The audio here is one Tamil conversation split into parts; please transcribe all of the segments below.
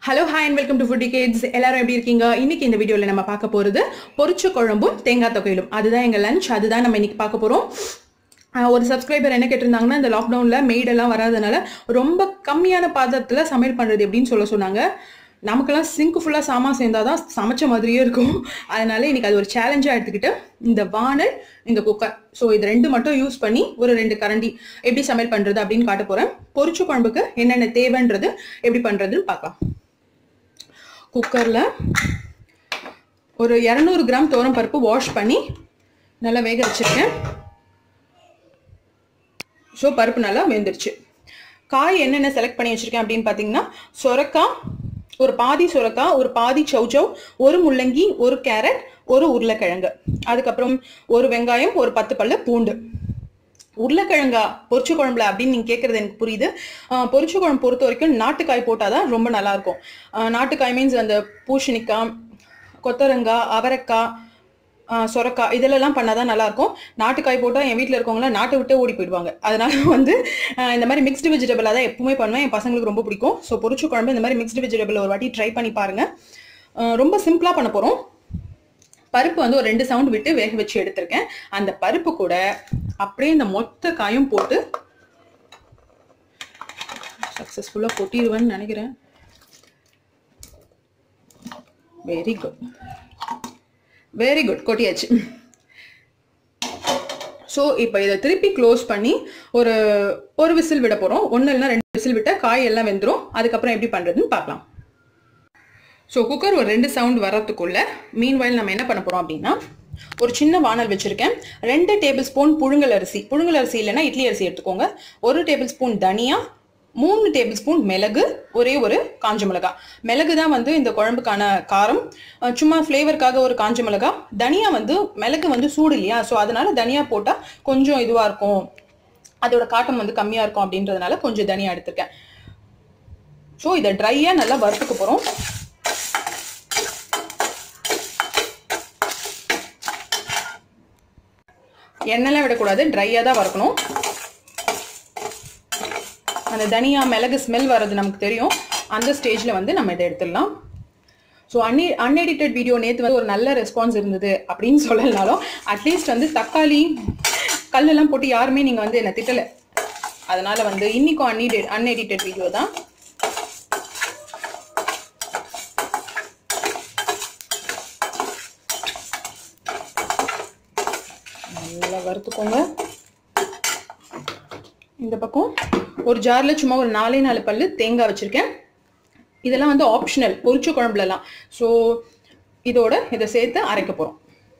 hello hi and welcome to foodie kids எல்லாரும் எப்படி இருக்கீங்க இன்னைக்கு இந்த வீடியோவில் நம்ம பார்க்க போகிறது பொரிச்ச குழம்பும் தேங்காய் தொகையிலும் அதுதான் எங்கள் லஞ்ச் அதுதான் நம்ம இன்னைக்கு பார்க்க போகிறோம் ஒரு சப்ஸ்கிரைபர் என்ன கேட்டிருந்தாங்கன்னா இந்த லாக்டவுனில் மெய்டெல்லாம் வராதனால ரொம்ப கம்மியான பாத்திரத்தில் சமையல் பண்ணுறது எப்படின்னு சொல்ல சொன்னாங்க நமக்கெல்லாம் சிங்க் ஃபுல்லாக சாமான் சேர்ந்தால் தான் சமைச்ச மாதிரியே இருக்கும் அதனால இன்னைக்கு அது ஒரு சேலஞ்சாக எடுத்துக்கிட்டு இந்த வானல் இந்த குக்கர் ஸோ இது ரெண்டு மட்டும் யூஸ் பண்ணி ஒரு ரெண்டு கரண்டி எப்படி சமையல் பண்ணுறது அப்படின்னு காட்ட போகிறேன் பொரிச்ச குழம்புக்கு என்னென்ன தேவைன்றது எப்படி பண்ணுறதுன்னு பார்க்கலாம் குக்கரில் ஒரு இரநூறு கிராம் தோரம் பருப்பு வாஷ் பண்ணி நல்லா வேக வச்சுருக்கேன் ஸோ பருப்பு நல்லா வெந்துருச்சு காய் என்னென்ன செலக்ட் பண்ணி வச்சுருக்கேன் அப்படின்னு பார்த்தீங்கன்னா சொரக்காய் ஒரு பாதி சொரக்காய் ஒரு பாதி சௌச்சௌ ஒரு முள்ளங்கி ஒரு கேரட் ஒரு உருளைக்கிழங்கு அதுக்கப்புறம் ஒரு வெங்காயம் ஒரு பத்து பல்லு பூண்டு உருளைக்கிழங்கா பொரிச்ச குழம்புல அப்படின்னு நீங்கள் கேட்குறது எனக்கு புரியுது பொரிச்ச குழம்பு பொறுத்த வரைக்கும் நாட்டுக்காய் போட்டால் தான் ரொம்ப நல்லாயிருக்கும் நாட்டுக்காய் மீன்ஸ் அந்த பூசணிக்காய் கொத்தரங்காய் அவரைக்காய் சொரக்காய் இதிலெல்லாம் பண்ணால் தான் நல்லாயிருக்கும் நாட்டுக்காய் போட்டால் என் வீட்டில் இருக்கவங்களாம் நாட்டை விட்டு ஓடி போயிடுவாங்க அதனால வந்து இந்த மாதிரி மிக்ஸ்டு வெஜிடபிளாக தான் எப்பவுமே பண்ணுவேன் என் பசங்களுக்கு ரொம்ப பிடிக்கும் ஸோ பொரிச்ச குழம்பு இந்த மாதிரி மிக்ஸ்டு வெஜிடபிள் ஒரு வாட்டி ட்ரை பண்ணி பாருங்கள் ரொம்ப சிம்பிளாக பண்ண போகிறோம் பருப்பு வந்து ஒரு ரெண்டு சவுண்ட் விட்டு வேக வச்சு எடுத்திருக்கேன் அந்த பருப்பு கூட அப்படியே இந்த மொத்த காயும் போட்டு சக்ஸஸ்ஃபுல்லாக கொட்டிடுவேன்னு நினைக்கிறேன் வெரி குட் வெரி குட் கொட்டியாச்சு ஸோ இப்போ இதை திருப்பி க்ளோஸ் பண்ணி ஒரு ஒரு விசில் விட போகிறோம் ஒன்று இல்லைனா ரெண்டு விசில் விட்டால் காய் எல்லாம் வெந்துடும் அதுக்கப்புறம் எப்படி பண்ணுறதுன்னு பார்க்கலாம் ஸோ குக்கர் ஒரு ரெண்டு சவுண்ட் வரத்துக்குள்ள மீன் வயல் நம்ம என்ன பண்ண போகிறோம் அப்படின்னா ஒரு சின்ன வானல் வச்சுருக்கேன் ரெண்டு டேபிள் ஸ்பூன் புழுங்கல் அரிசி புழுங்கல் அரிசி இல்லைன்னா இட்லி அரிசி எடுத்துக்கோங்க ஒரு டேபிள் ஸ்பூன் தனியா மூணு டேபிள் ஸ்பூன் மிளகு ஒரே ஒரு காஞ்ச மிளகா மிளகு தான் வந்து இந்த குழம்புக்கான காரம் சும்மா ஃப்ளேவருக்காக ஒரு காஞ்ச மிளகா தனியா வந்து மிளகு வந்து சூடு இல்லையா ஸோ அதனால தனியா போட்டால் கொஞ்சம் இதுவாக இருக்கும் அதோட காட்டம் வந்து கம்மியாக இருக்கும் அப்படின்றதுனால கொஞ்சம் தனியாக எடுத்திருக்கேன் ஸோ இதை ட்ரையாக நல்லா வறுத்துக்க போகிறோம் எண்ணெய்லாம் விடக்கூடாது ட்ரையாக தான் வறுக்கணும் அந்த தனியா மிளகு ஸ்மெல் வர்றது நமக்கு தெரியும் அந்த ஸ்டேஜில் வந்து நம்ம இதை எடுத்துடலாம் ஸோ அன்எ அன்எடிட்டட் வீடியோ நேற்று வந்து ஒரு நல்ல ரெஸ்பான்ஸ் இருந்தது அப்படின்னு சொல்லலனாலும் அட்லீஸ்ட் வந்து தக்காளி கல்லெல்லாம் போட்டு யாருமே நீங்கள் வந்து என்னை திட்டலை அதனால் வந்து இன்றைக்கும் அன்எடிட் அன்எடிட்டட் வீடியோ தான் நல்லா வறுத்துக்கோங்க இந்த பக்கம் ஒரு ஜாரில் சும்மா ஒரு நாலே நாலு பல்லு தேங்காய் வச்சுருக்கேன் இதெல்லாம் வந்து ஆப்ஷனல் பொரிச்ச குழம்புலலாம் ஸோ இதோட இதை சேர்த்து அரைக்க போகிறோம்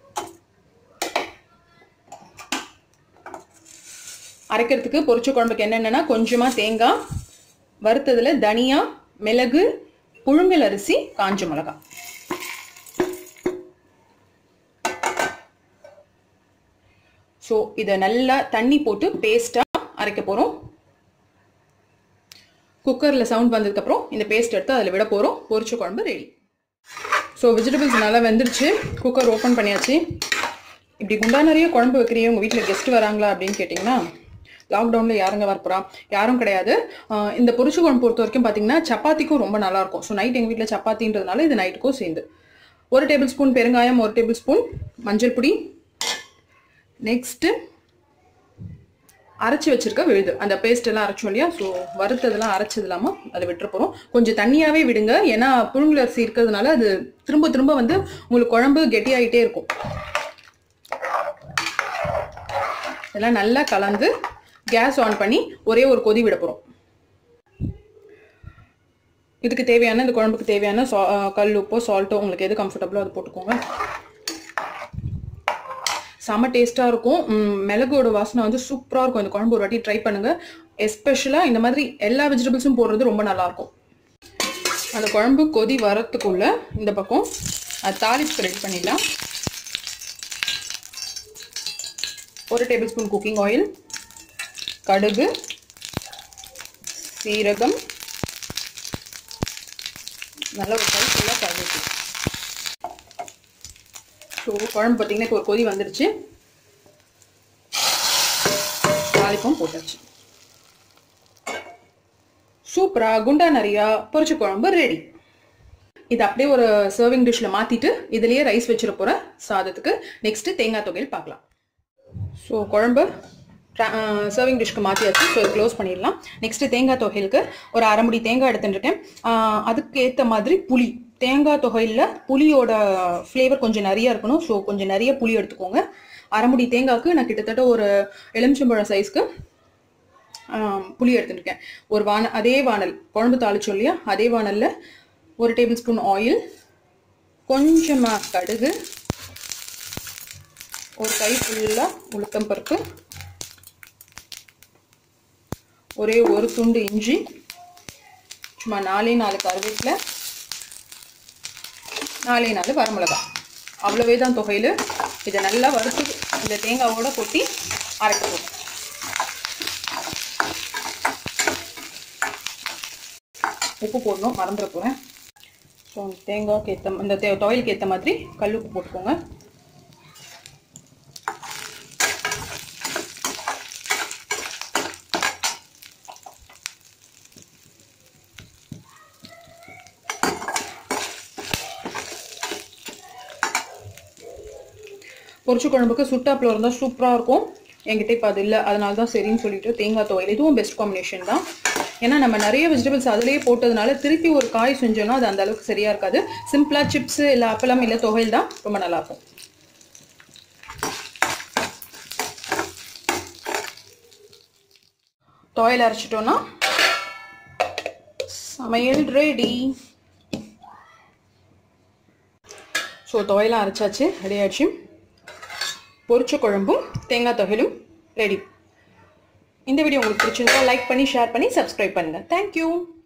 அரைக்கிறதுக்கு பொரிச்ச குழம்புக்கு என்னென்னா கொஞ்சமாக தேங்காய் வறுத்ததில் தனியா மிளகு புழுங்கல் அரிசி காஞ்ச மிளகாய் ஸோ இதை நல்லா தண்ணி போட்டு பேஸ்ட்டாக அரைக்க போகிறோம் குக்கரில் சவுண்ட் வந்ததுக்கப்புறம் இந்த பேஸ்ட் எடுத்து அதில் விட போகிறோம் பொரிச்ச குழம்பு ரெடி ஸோ வெஜிடபிள்ஸ் நல்லா வெந்துருச்சு குக்கர் ஓப்பன் பண்ணியாச்சு இப்படி குண்டா நிறைய குழம்பு வைக்கிறீங்க உங்கள் வீட்டில் கெஸ்ட் வராங்களா அப்படின்னு கேட்டிங்கன்னா லாக்டவுனில் யாருங்க வரப்போறா யாரும் கிடையாது இந்த பொரிச்ச குழம்பு பொறுத்த வரைக்கும் பார்த்தீங்கன்னா சப்பாத்திக்கும் ரொம்ப நல்லாயிருக்கும் ஸோ நைட் எங்கள் வீட்டில் சப்பாத்தின்றதுனால இது நைட்டுக்கும் சேர்ந்து ஒரு டேபிள் ஸ்பூன் பெருங்காயம் ஒரு டேபிள் ஸ்பூன் மஞ்சள் பொடி நெக்ஸ்ட்டு அரைச்சி வச்சிருக்க விழுது அந்த பேஸ்ட் எல்லாம் அரைச்சோம் இல்லையா ஸோ வறுத்ததெல்லாம் அரைச்சது இல்லாமல் அதை விட்டுற போகிறோம் கொஞ்சம் தண்ணியாகவே விடுங்க ஏன்னா புழுங்கல் அரிசி இருக்கிறதுனால அது திரும்ப திரும்ப வந்து உங்களுக்கு குழம்பு கெட்டியாகிட்டே இருக்கும் இதெல்லாம் நல்லா கலந்து கேஸ் ஆன் பண்ணி ஒரே ஒரு கொதி விட போகிறோம் இதுக்கு தேவையான இந்த குழம்புக்கு தேவையான சா கல் உப்போ சால்ட்டோ உங்களுக்கு எது கம்ஃபர்டபுளோ அது போட்டுக்கோங்க செம்ம டேஸ்ட்டாக இருக்கும் மிளகோட வாசனை வந்து சூப்பராக இருக்கும் இந்த குழம்பு ஒரு வாட்டி ட்ரை பண்ணுங்கள் எஸ்பெஷலாக இந்த மாதிரி எல்லா வெஜிடபிள்ஸும் போடுறது ரொம்ப நல்லாயிருக்கும் அந்த குழம்பு கொதி வரத்துக்குள்ள இந்த பக்கம் அது தாளிப்பு ரெடி பண்ணிடலாம் ஒரு டேபிள் ஸ்பூன் குக்கிங் ஆயில் கடுகு சீரகம் நல்ல ஒரு கை ஃபுல்லாக கழுவி ஸோ குழம்பு பார்த்தீங்கன்னா இப்போ ஒரு கொதி வந்துருச்சு தாளிப்பும் போட்டாச்சு சூப்பரா குண்டா நிறையா பொரிச்ச குழம்பு ரெடி இது அப்படியே ஒரு சர்விங் டிஷ்ல மாத்திட்டு இதுலயே ரைஸ் வச்சிட போற சாதத்துக்கு நெக்ஸ்ட் தேங்காய் தொகையில் பார்க்கலாம் ஸோ குழம்பு சர்விங் டிஷ்க்கு மாற்றியாச்சு ஸோ இது க்ளோஸ் பண்ணிடலாம் நெக்ஸ்ட் தேங்காய் தொகையிலுக்கு ஒரு அரை முடி தேங்காய் எடுத்துட்டுருக்கேன் அதுக்கு ஏற்ற மாதிரி புளி தேங்காய் தொகையில் புளியோட ஃப்ளேவர் கொஞ்சம் நிறைய இருக்கணும் ஸோ கொஞ்சம் நிறைய புளி எடுத்துக்கோங்க அரை முடி தேங்காய்க்கு நான் கிட்டத்தட்ட ஒரு எலுமிச்சம்பழம் சைஸ்க்கு புளி எடுத்துருக்கேன் ஒரு வான அதே வானல் குழம்பு தாளிச்சோம் இல்லையா அதே வானலில் ஒரு டேபிள் ஸ்பூன் ஆயில் கொஞ்சமாக கடுகு ஒரு கை ஃபுல்லாக உளுத்தம் பருப்பு ஒரே ஒரு துண்டு இஞ்சி சும்மா நாலே நாலு கருவேப்பிலை நாலே நாலு வரமிளகா அவ்வளவே தான் தொகையில் இதை நல்லா வறுத்து இந்த தேங்காவோட கொட்டி அரைக்க போகும் உப்பு போடணும் மறந்துட போகிறேன் ஸோ தேங்காய்க்கு ஏற்ற இந்த தே துவையலுக்கு ஏற்ற மாதிரி கல் உப்பு போட்டுக்கோங்க பொரிச்ச குழம்புக்கு சுட்டாப்பில் இருந்தால் சூப்பராக இருக்கும் என்கிட்ட இப்போ அது இல்லை அதனால தான் சரின்னு சொல்லிட்டு தேங்காய் துவையல் இதுவும் பெஸ்ட் காம்பினேஷன் தான் ஏன்னா நம்ம நிறைய வெஜிடபிள்ஸ் அதிலேயே போட்டதுனால திருப்பி ஒரு காய் செஞ்சோன்னா அது அந்த அளவுக்கு சரியாக இருக்காது சிம்பிளாக சிப்ஸ் இல்லை அப்பளம் இல்லை துவையல் தான் ரொம்ப நல்லாயிருக்கும் துவையல் அரைச்சிட்டோன்னா சமையல் ரெடி ஸோ துவையெல்லாம் அரைச்சாச்சு ரெடி ஆயிடுச்சு பொரிச்ச குழம்பும் தேங்காய் தொகையிலும் ரெடி இந்த வீடியோ உங்களுக்கு பிடிச்சிருந்தா லைக் பண்ணி ஷேர் பண்ணி சப்ஸ்கிரைப் பண்ணுங்கள் தேங்க்யூ